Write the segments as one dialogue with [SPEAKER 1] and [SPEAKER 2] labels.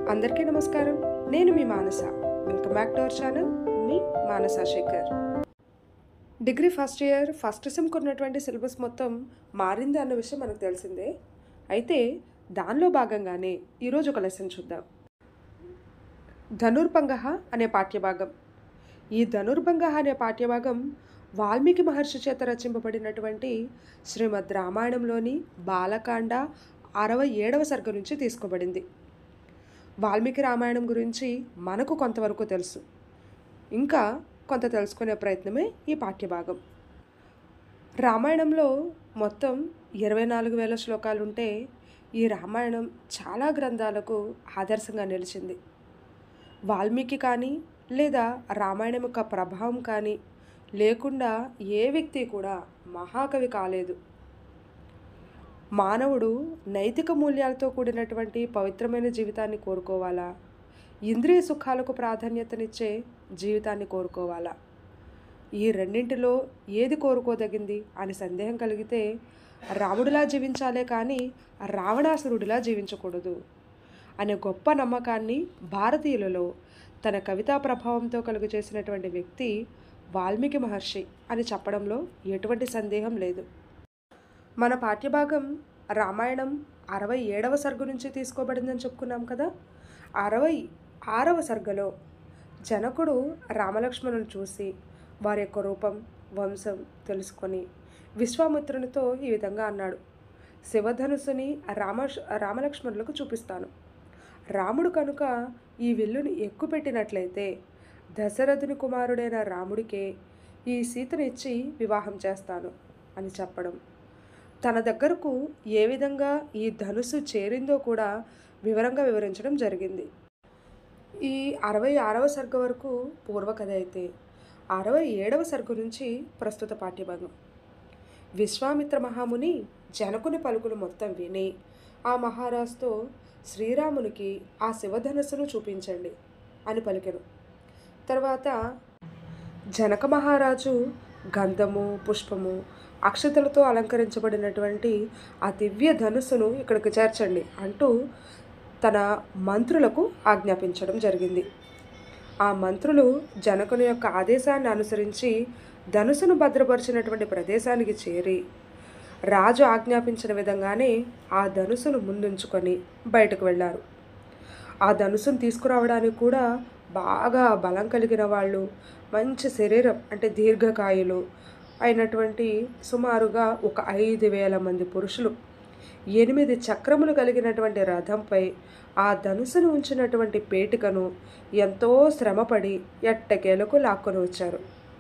[SPEAKER 1] అందరికీ నమస్కారం నేను మీ Manasa welcome back to our channel మీ Manasa Shekhar degree first year first సెమ్కి ఉన్నటువంటి సిలబస్ మొత్తం మారింది అన్న విషయం మనకు తెలిసిందే అయితే దానిలో భాగంగానే ఈరోజు ఒక లెసన్ చూద్దాం ధనుర్భంగ అనే పాఠ్యభాగం ఈ ధనుర్భంగ అనే పాఠ్యభాగం వాల్మీకి మహర్షి చేత రచింపబడినటువంటి శ్రీమద్ రామాయణంలోని బాలకాండ అరవై ఏడవ సర్గ నుంచి తీసుకోబడింది వాల్మీకి రామాయణం గురించి మనకు కొంతవరకు తెలుసు ఇంకా కొంత తెలుసుకునే ప్రయత్నమే ఈ పాఠ్యభాగం రామాయణంలో మొత్తం ఇరవై నాలుగు వేల శ్లోకాలుంటే ఈ రామాయణం చాలా గ్రంథాలకు ఆదర్శంగా నిలిచింది వాల్మీకి కానీ లేదా రామాయణం యొక్క ప్రభావం కానీ లేకుండా ఏ వ్యక్తి కూడా మహాకవి కాలేదు మానవుడు నైతిక మూల్యాలతో కూడినటువంటి పవిత్రమైన జీవితాన్ని కోరుకోవాలా ఇంద్రియ సుఖాలకు ప్రాధాన్యతనిచ్చే జీవితాన్ని కోరుకోవాలా ఈ రెండింటిలో ఏది కోరుకోదగింది అని సందేహం కలిగితే రాముడిలా జీవించాలే కానీ రావణాసురుడిలా జీవించకూడదు అనే గొప్ప నమ్మకాన్ని భారతీయులలో తన కవితా ప్రభావంతో కలుగు చేసినటువంటి వ్యక్తి వాల్మీకి మహర్షి అని చెప్పడంలో ఎటువంటి సందేహం లేదు మన పాఠ్యభాగం రామాయణం అరవై ఏడవ సర్గ నుంచి తీసుకోబడిందని చెప్పుకున్నాం కదా అరవై ఆరవ సర్గలో జనకుడు రామలక్ష్మణులు చూసి వారి యొక్క రూపం వంశం తెలుసుకొని విశ్వామిత్రునితో ఈ విధంగా అన్నాడు శివధనుసుని రామ రామలక్ష్మణులకు చూపిస్తాను రాముడు కనుక ఈ విల్లుని ఎక్కుపెట్టినట్లయితే దశరథుని కుమారుడైన రాముడికే ఈ సీతను ఇచ్చి వివాహం చేస్తాను అని చెప్పడం తన దగ్గరకు ఏ విధంగా ఈ ధనుసు చేరిందో కూడా వివరంగా వివరించడం జరిగింది ఈ అరవై ఆరవ సర్గ వరకు పూర్వకథ అయితే అరవై ఏడవ సర్గ నుంచి ప్రస్తుత పాఠ్యభాగం విశ్వామిత్ర మహాముని జనకుని పలుకులు మొత్తం విని ఆ మహారాజుతో శ్రీరామునికి ఆ శివధనుస్సును చూపించండి అని పలికెను తర్వాత జనక మహారాజు గంధము పుష్పము అక్షతలతో అలంకరించబడినటువంటి ఆ దివ్య ధనుస్సును ఇక్కడికి చేర్చండి అంటూ తన మంత్రులకు ఆజ్ఞాపించడం జరిగింది ఆ మంత్రులు జనకుని యొక్క ఆదేశాన్ని అనుసరించి ధనుసును భద్రపరిచినటువంటి ప్రదేశానికి చేరి రాజు ఆజ్ఞాపించిన విధంగానే ఆ ధనుసును ముందుంచుకొని బయటకు వెళ్ళారు ఆ ధనుసును తీసుకురావడానికి కూడా బాగా బలం కలిగిన వాళ్ళు మంచి శరీరం అంటే దీర్ఘకాయులు అయినటువంటి సుమారుగా ఒక ఐదు వేల మంది పురుషులు ఎనిమిది చక్రములు కలిగినటువంటి రథంపై ఆ ధనుసును ఉంచినటువంటి పేటికను ఎంతో శ్రమపడి ఎట్టకేలకు లాక్కొని వచ్చారు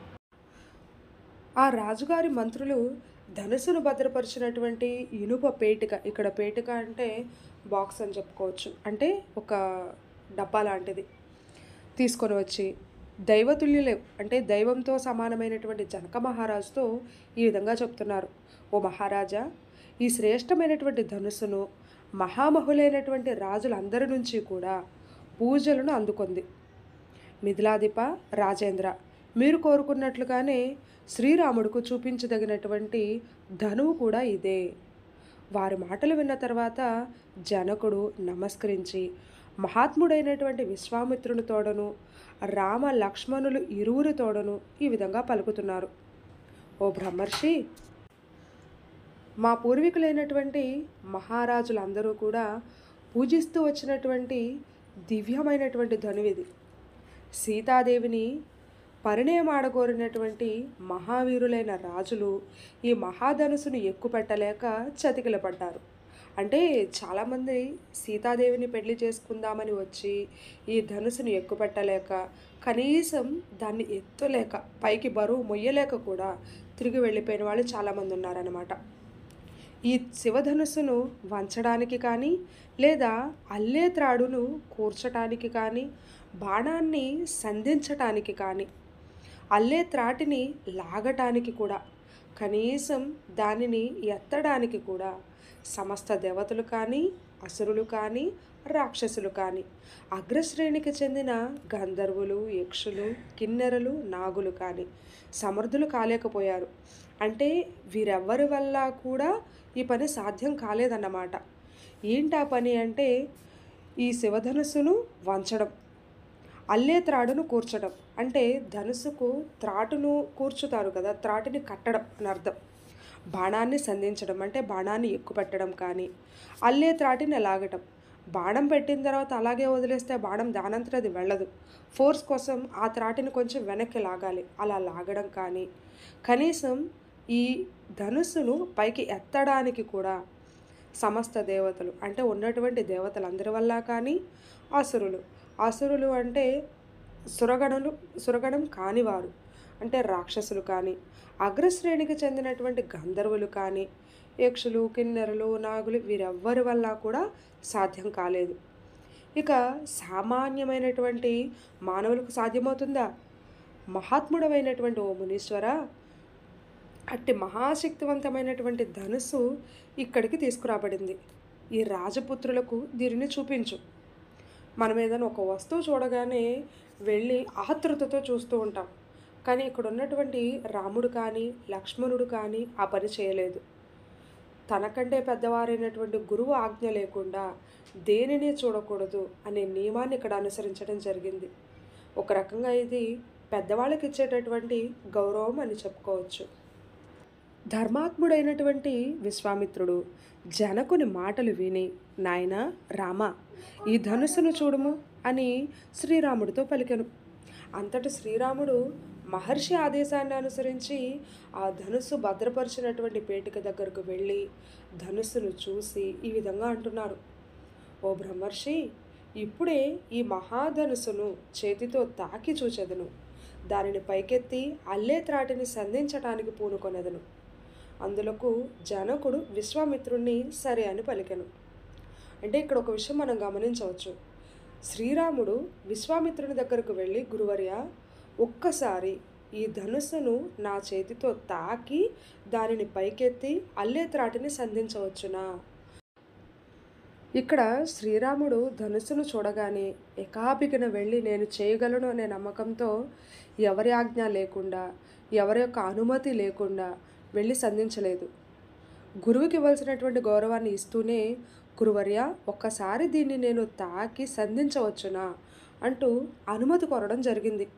[SPEAKER 1] ఆ రాజుగారి మంత్రులు ధనుసును భద్రపరిచినటువంటి ఇనుప పేటిక ఇక్కడ పేటిక అంటే బాక్స్ అని చెప్పుకోవచ్చు అంటే ఒక డబ్బా లాంటిది తీసుకొని వచ్చి దైవతుల్యులే అంటే దైవంతో సమానమైనటువంటి జనక మహారాజుతో ఈ విధంగా చెప్తున్నారు ఓ మహారాజా ఈ శ్రేష్టమైనటువంటి ధనుసును మహామహులైనటువంటి రాజులందరి నుంచి కూడా పూజలను అందుకుంది మిథిలాదిప రాజేంద్ర మీరు కోరుకున్నట్లుగానే శ్రీరాముడుకు చూపించదగినటువంటి ధనువు కూడా ఇదే వారి మాటలు విన్న తర్వాత జనకుడు నమస్కరించి మహాత్ముడైనటువంటి విశ్వామిత్రుని తోడను రామ లక్ష్మణులు ఇరువురి తోడను ఈ విధంగా పలుకుతున్నారు ఓ బ్రహ్మర్షి మా పూర్వీకులైనటువంటి మహారాజులందరూ కూడా పూజిస్తూ వచ్చినటువంటి దివ్యమైనటువంటి ధనువిది సీతాదేవిని పరిణయమాడగోరినటువంటి మహావీరులైన రాజులు ఈ మహాధనుసును ఎక్కుపెట్టలేక చతికిలపడ్డారు అంటే చాలామంది సీతాదేవిని పెళ్లి చేసుకుందామని వచ్చి ఈ ధనుసును ఎక్కుపెట్టలేక కనీసం దాన్ని ఎత్తలేక పైకి బరువు మొయ్యలేక కూడా తిరిగి వెళ్ళిపోయిన వాళ్ళు చాలామంది ఉన్నారనమాట ఈ శివధనుస్సును వంచడానికి కానీ లేదా అల్లే త్రాడును కూర్చటానికి కానీ బాణాన్ని సంధించటానికి కానీ అల్లే త్రాటిని లాగటానికి కూడా కనీసం దానిని ఎత్తడానికి కూడా సమస్త దేవతలు కానీ అసురులు కానీ రాక్షసులు కానీ అగ్రశ్రేణికి చెందిన గంధర్వులు యక్షులు కిన్నెరలు నాగులు కానీ సమర్థులు కాలేకపోయారు అంటే వీరెవ్వరి వల్ల కూడా ఈ పని సాధ్యం కాలేదన్నమాట ఏంటా పని అంటే ఈ శివధనుస్సును వంచడం అల్లే త్రాడును కూర్చడం అంటే ధనుసుకు త్రాటును కూర్చుతారు కదా త్రాటిని కట్టడం అని అర్థం బాణాన్ని సంధించడం అంటే బాణాన్ని ఎక్కుపెట్టడం కానీ అల్లే త్రాటిని లాగటం బాణం పెట్టిన తర్వాత అలాగే వదిలేస్తే బాణం దానంతట అది వెళ్ళదు ఫోర్స్ కోసం ఆ త్రాటిని కొంచెం వెనక్కి లాగాలి అలా లాగడం కానీ కనీసం ఈ ధనుస్సును పైకి ఎత్తడానికి కూడా సమస్త దేవతలు అంటే ఉన్నటువంటి దేవతలందరి వల్ల కానీ అసురులు అసురులు అంటే సురగణలు సురగణం కానివారు అంటే రాక్షసులు కానీ అగ్రశ్రేణికి చెందినటువంటి గంధర్వులు కానీ యక్షులు కిన్నెరలు నాగులు వీరెవ్వరి వల్ల కూడా సాధ్యం కాలేదు ఇక సామాన్యమైనటువంటి మానవులకు సాధ్యమవుతుందా మహాత్ముడమైనటువంటి ఓ మునీశ్వర అట్టి మహాశక్తివంతమైనటువంటి ధనుస్సు ఇక్కడికి తీసుకురాబడింది ఈ రాజపుత్రులకు దీనిని చూపించు మనం ఏదైనా ఒక వస్తువు చూడగానే వెళ్ళి ఆతృతతో చూస్తూ ఉంటాం కానీ ఇక్కడ ఉన్నటువంటి రాముడు కానీ లక్ష్మణుడు కానీ ఆ పని చేయలేదు తనకంటే పెద్దవారైనటువంటి గురువు ఆజ్ఞ లేకుండా దేనిని చూడకూడదు అనే నియమాన్ని ఇక్కడ అనుసరించడం జరిగింది ఒక రకంగా ఇది పెద్దవాళ్ళకి ఇచ్చేటటువంటి గౌరవం అని చెప్పుకోవచ్చు ధర్మాత్ముడైనటువంటి విశ్వామిత్రుడు జనకుని మాటలు విని నాయన రామ ఈ ధనుస్సును చూడుము అని శ్రీరాముడితో పలికెను అంతటి శ్రీరాముడు మహర్షి ఆదేశాన్ని అనుసరించి ఆ ధనుస్సు భద్రపరిచినటువంటి పేటిక దగ్గరకు వెళ్ళి ధనుస్సును చూసి ఈ విధంగా అంటున్నారు ఓ బ్రహ్మర్షి ఇప్పుడే ఈ మహాధనుస్సును చేతితో తాకి చూచెదను దానిని పైకెత్తి అల్లే త్రాటిని సంధించటానికి పూనుకొనెదను అందులకు జనకుడు విశ్వామిత్రుణ్ణి సరే అని పలికెను అంటే ఇక్కడ ఒక విషయం మనం గమనించవచ్చు శ్రీరాముడు విశ్వామిత్రుని దగ్గరకు వెళ్ళి గురువర్య ఒక్కసారి ఈ ధనుస్సును నా చేతితో తాకి దానిని పైకెత్తి అల్లే త్రాటిని సంధించవచ్చునా ఇక్కడ శ్రీరాముడు ధనుస్సును చూడగానే ఏకాపికన వెళ్ళి నేను చేయగలను అనే నమ్మకంతో ఎవరి ఆజ్ఞ లేకుండా ఎవరి యొక్క అనుమతి లేకుండా వెళ్ళి సంధించలేదు గురువుకి ఇవ్వాల్సినటువంటి గౌరవాన్ని ఇస్తూనే గురువర్య ఒక్కసారి దీన్ని నేను తాకి సంధించవచ్చునా అంటూ అనుమతి కోరడం జరిగింది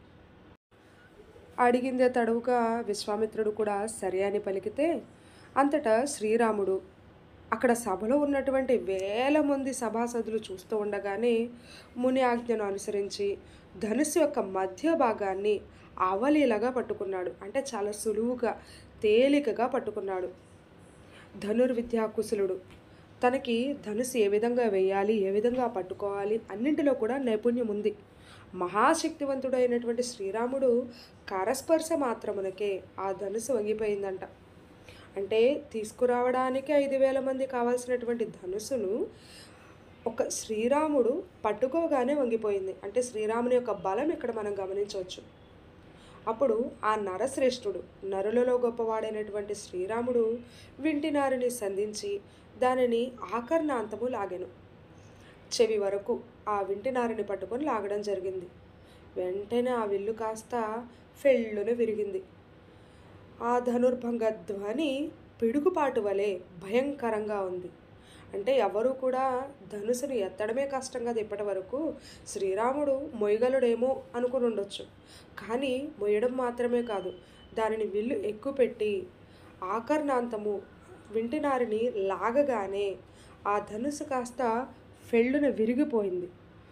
[SPEAKER 1] అడిగిందే తడువుగా విశ్వామిత్రుడు కూడా సరే అని పలికితే అంతటా శ్రీరాముడు అక్కడ సభలో ఉన్నటువంటి వేల మంది సభాసదులు చూస్తూ ఉండగానే ముని ఆజ్ఞను అనుసరించి ధనుస్సు యొక్క మధ్య భాగాన్ని అవలీలగా పట్టుకున్నాడు అంటే చాలా సులువుగా తేలికగా పట్టుకున్నాడు ధనుర్విద్యా కుశలుడు తనకి ధనుసు ఏ విధంగా వేయాలి ఏ విధంగా పట్టుకోవాలి అన్నింటిలో కూడా నైపుణ్యం ఉంది మహాశక్తివంతుడైనటువంటి శ్రీరాముడు కరస్పర్శ మాత్రమునకే ఆ ధనుసు వంగిపోయిందంట అంటే తీసుకురావడానికి ఐదు వేల మంది కావాల్సినటువంటి ధనుసును ఒక శ్రీరాముడు పట్టుకోగానే వంగిపోయింది అంటే శ్రీరాముని యొక్క బలం ఇక్కడ మనం గమనించవచ్చు అప్పుడు ఆ నరశ్రేష్ఠుడు నరులలో గొప్పవాడైనటువంటి శ్రీరాముడు వింటినారిని సంధించి దానిని ఆకర్ణాంతము లాగెను చెవి వరకు ఆ వింటినారిని పట్టుకొని లాగడం జరిగింది వెంటనే ఆ విల్లు కాస్త ఫెళ్ళున విరిగింది ఆ ధనుర్భంగ ధ్వని పిడుగుపాటు వలె భయంకరంగా ఉంది అంటే ఎవరు కూడా ధనుసును ఎత్తడమే కష్టం కదా ఇప్పటి వరకు శ్రీరాముడు మొయ్యగలుడేమో అనుకుని ఉండొచ్చు కానీ మొయ్యడం మాత్రమే కాదు దానిని విల్లు ఎక్కుపెట్టి ఆకర్ణాంతము వింటినారిని లాగగానే ఆ ధనుసు కాస్త ఫెళ్ళున విరిగిపోయింది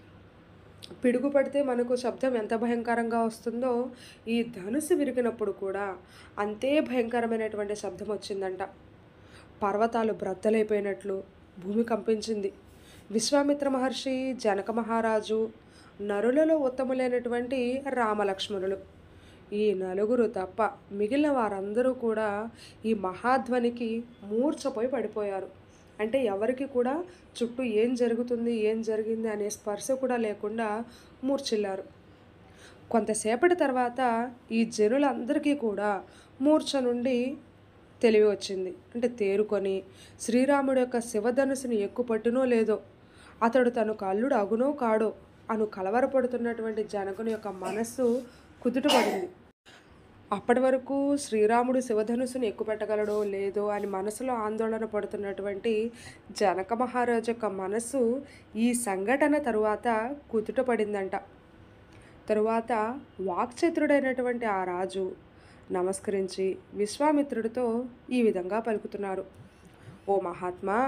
[SPEAKER 1] పిడుగు పడితే మనకు శబ్దం ఎంత భయంకరంగా వస్తుందో ఈ ధనుసు విరిగినప్పుడు కూడా అంతే భయంకరమైనటువంటి శబ్దం వచ్చిందంట పర్వతాలు బ్రద్దలైపోయినట్లు భూమి కంపించింది విశ్వామిత్ర మహర్షి జనక మహారాజు నరులలో ఉత్తములైనటువంటి రామలక్ష్మణులు ఈ నలుగురు తప్ప మిగిలిన వారందరూ కూడా ఈ మహాధ్వనికి మూర్ఛపోయి పడిపోయారు అంటే ఎవరికి కూడా చుట్టూ ఏం జరుగుతుంది ఏం జరిగింది అనే స్పర్శ కూడా లేకుండా మూర్ఛిల్లారు కొంతసేపటి తర్వాత ఈ జనులందరికీ కూడా మూర్ఛ నుండి తెలివి వచ్చింది అంటే తేరుకొని శ్రీరాముడు యొక్క శివధనుసుని ఎక్కుపట్టునో లేదో అతడు తనకు అల్లుడు అగునో కాడో అను కలవరపడుతున్నటువంటి జనకుని యొక్క మనస్సు కుదుటపడింది అప్పటి వరకు శ్రీరాముడు శివధనుసుని ఎక్కుపెట్టగలడో లేదో అని మనసులో ఆందోళన పడుతున్నటువంటి జనక మహారాజు యొక్క మనసు ఈ సంఘటన తరువాత కుదుటపడిందంట తరువాత వాక్చతురుడైనటువంటి ఆ రాజు నమస్కరించి విశ్వామిత్రుడితో ఈ విధంగా పలుకుతున్నారు ఓ మహాత్మా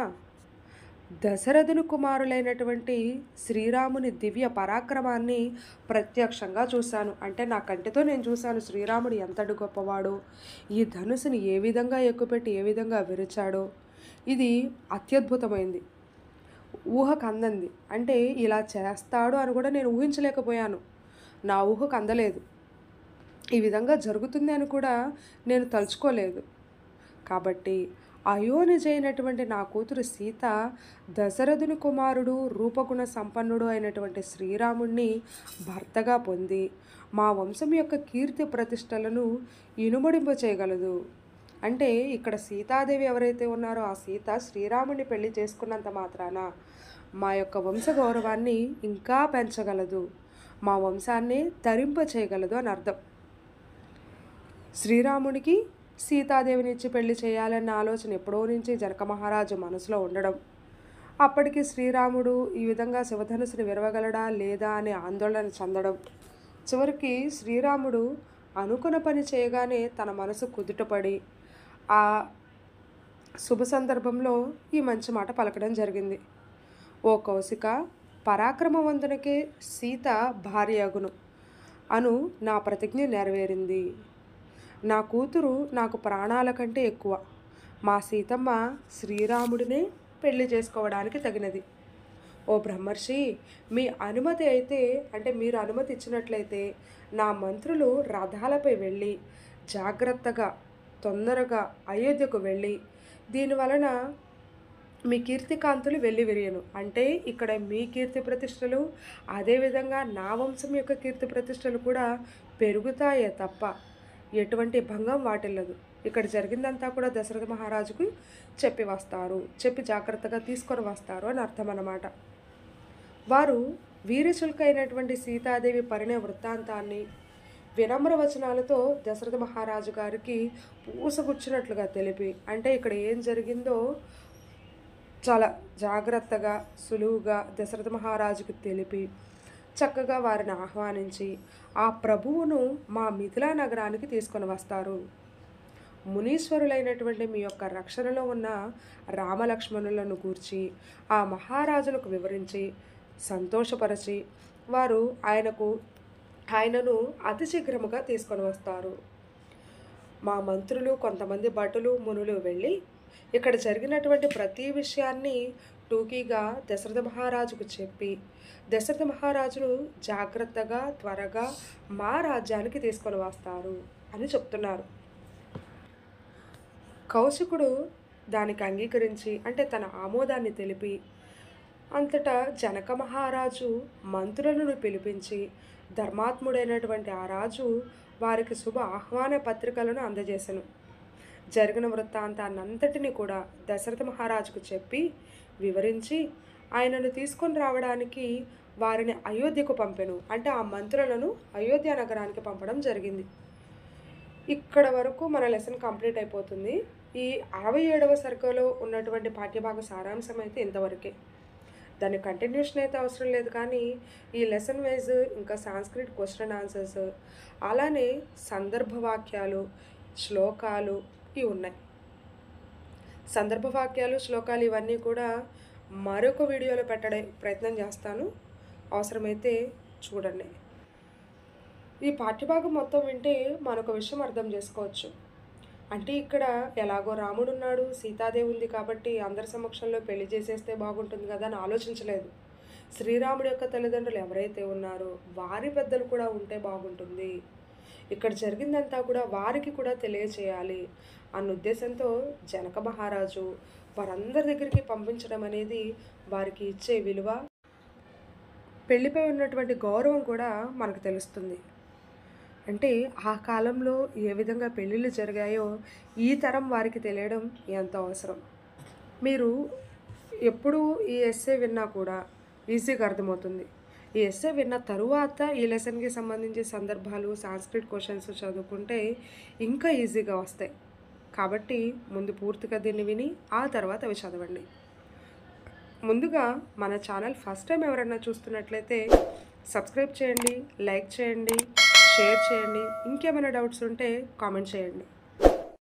[SPEAKER 1] దశరథుని కుమారులైనటువంటి శ్రీరాముని దివ్య పరాక్రమాన్ని ప్రత్యక్షంగా చూశాను అంటే నా కంటితో నేను చూశాను శ్రీరాముడు ఎంతటి గొప్పవాడో ఈ ధనుసుని ఏ విధంగా ఎక్కుపెట్టి ఏ విధంగా విరిచాడో ఇది అత్యద్భుతమైంది ఊహకు అందంది అంటే ఇలా చేస్తాడు అని కూడా నేను ఊహించలేకపోయాను నా ఊహకు అందలేదు ఈ విధంగా జరుగుతుంది అని కూడా నేను తలుచుకోలేదు కాబట్టి అయోనిజైనటువంటి నా కూతురు సీత దశరథుని కుమారుడు రూపగుణ సంపన్నుడు అయినటువంటి శ్రీరాముణ్ణి భర్తగా పొంది మా వంశం యొక్క కీర్తి ప్రతిష్టలను ఇనుమడింప చేయగలదు అంటే ఇక్కడ సీతాదేవి ఎవరైతే ఉన్నారో ఆ సీత శ్రీరాముని పెళ్లి చేసుకున్నంత మాత్రాన మా యొక్క వంశ గౌరవాన్ని ఇంకా పెంచగలదు మా వంశాన్ని తరింప చేయగలదు అని అర్థం శ్రీరాముడికి సీతాదేవిని ఇచ్చి పెళ్లి చేయాలన్న ఆలోచన ఎప్పుడో నుంచి జనక మహారాజు మనసులో ఉండడం అప్పటికి శ్రీరాముడు ఈ విధంగా శివధనుసుని విరవగలడా లేదా అనే ఆందోళన చెందడం చివరికి శ్రీరాముడు అనుకున్న పని చేయగానే తన మనసు కుదుటపడి ఆ శుభ సందర్భంలో ఈ మంచి మాట పలకడం జరిగింది ఓ కౌశిక పరాక్రమవంతునికే సీత భార్య అగును అను నా ప్రతిజ్ఞ నెరవేరింది నా కూతురు నాకు ప్రాణాల కంటే ఎక్కువ మా సీతమ్మ శ్రీరాముడినే పెళ్లి చేసుకోవడానికి తగినది ఓ బ్రహ్మర్షి మీ అనుమతి అయితే అంటే మీరు అనుమతి ఇచ్చినట్లయితే నా మంత్రులు రథాలపై వెళ్ళి జాగ్రత్తగా తొందరగా అయోధ్యకు వెళ్ళి దీని వలన మీ కీర్తికాంతులు వెళ్ళి విరియను అంటే ఇక్కడ మీ కీర్తి ప్రతిష్టలు అదేవిధంగా నా వంశం యొక్క కీర్తి ప్రతిష్టలు కూడా పెరుగుతాయే తప్ప ఎటువంటి భంగం వాటిల్లదు ఇక్కడ జరిగిందంతా కూడా దశరథ మహారాజుకు చెప్పి వస్తారు చెప్పి జాగ్రత్తగా తీసుకొని వస్తారు అని అర్థం అన్నమాట వారు వీరశుల్క అయినటువంటి సీతాదేవి పరిణయ వృత్తాంతాన్ని వినమ్ర వచనాలతో దశరథ మహారాజు గారికి పూసగుచ్చినట్లుగా తెలిపి అంటే ఇక్కడ ఏం జరిగిందో చాలా జాగ్రత్తగా సులువుగా దశరథ మహారాజుకు తెలిపి చక్కగా వారిని ఆహ్వానించి ఆ ప్రభువును మా మిథిలా నగరానికి తీసుకొని వస్తారు మునీశ్వరులైనటువంటి మీ యొక్క రక్షణలో ఉన్న రామలక్ష్మణులను గూర్చి ఆ మహారాజులకు వివరించి సంతోషపరచి వారు ఆయనకు ఆయనను అతి శీఘ్రముగా తీసుకొని వస్తారు మా మంత్రులు కొంతమంది భటులు మునులు వెళ్ళి ఇక్కడ జరిగినటువంటి ప్రతి విషయాన్ని టూకీగా దశరథ మహారాజుకు చెప్పి దశరథ మహారాజును జాగ్రత్తగా త్వరగా మా రాజ్యానికి తీసుకొని వస్తారు అని చెప్తున్నారు కౌశికుడు దానికి అంగీకరించి అంటే తన ఆమోదాన్ని తెలిపి అంతటా జనక మహారాజు మంత్రులను పిలిపించి ధర్మాత్ముడైనటువంటి ఆ రాజు వారికి శుభ ఆహ్వాన పత్రికలను అందజేసెను జరిగిన వృత్తాంతాన్నంతటిని కూడా దశరథ మహారాజుకు చెప్పి వివరించి ఆయనను తీసుకొని రావడానికి వారిని అయోధ్యకు పంపెను అంటే ఆ మంత్రులను అయోధ్య నగరానికి పంపడం జరిగింది ఇక్కడ వరకు మన లెసన్ కంప్లీట్ అయిపోతుంది ఈ అరవై ఏడవ సరుకులో ఉన్నటువంటి పాఠ్యభాగ సారాంశం అయితే ఇంతవరకే దాని కంటిన్యూషన్ అయితే అవసరం లేదు కానీ ఈ లెసన్ వైజ్ ఇంకా సాంస్క్రిట్ క్వశ్చన్ ఆన్సర్స్ అలానే సందర్భ వాక్యాలు శ్లోకాలు ఇవి ఉన్నాయి సందర్భ వాక్యాలు శ్లోకాలు ఇవన్నీ కూడా మరొక వీడియోలో పెట్టడే ప్రయత్నం చేస్తాను అవసరమైతే చూడండి ఈ పాఠ్యభాగం మొత్తం వింటే మనొక విషయం అర్థం చేసుకోవచ్చు అంటే ఇక్కడ ఎలాగో రాముడు ఉన్నాడు సీతాదేవి ఉంది కాబట్టి అందరి సమక్షంలో పెళ్లి చేసేస్తే బాగుంటుంది కదా అని ఆలోచించలేదు శ్రీరాముడి యొక్క తల్లిదండ్రులు ఎవరైతే ఉన్నారో వారి పెద్దలు కూడా ఉంటే బాగుంటుంది ఇక్కడ జరిగిందంతా కూడా వారికి కూడా తెలియచేయాలి అన్న ఉద్దేశంతో జనక మహారాజు వారందరి దగ్గరికి పంపించడం అనేది వారికి ఇచ్చే విలువ పెళ్లిపై ఉన్నటువంటి గౌరవం కూడా మనకు తెలుస్తుంది అంటే ఆ కాలంలో ఏ విధంగా పెళ్ళిళ్ళు జరిగాయో ఈ తరం వారికి తెలియడం ఎంత అవసరం మీరు ఎప్పుడు ఈ ఎస్సే విన్నా కూడా ఈజీగా అర్థమవుతుంది ఈ ఎస్సే విన్న తరువాత ఈ లెసన్కి సంబంధించి సందర్భాలు సాంస్క్రిట్ క్వశ్చన్స్ చదువుకుంటే ఇంకా ఈజీగా వస్తాయి కాబట్టి ముందు పూర్తిగా దీన్ని విని ఆ తర్వాత అవి చదవండి ముందుగా మన ఛానల్ ఫస్ట్ టైం ఎవరైనా చూస్తున్నట్లయితే సబ్స్క్రైబ్ చేయండి లైక్ చేయండి షేర్ చేయండి ఇంకేమైనా డౌట్స్ ఉంటే కామెంట్ చేయండి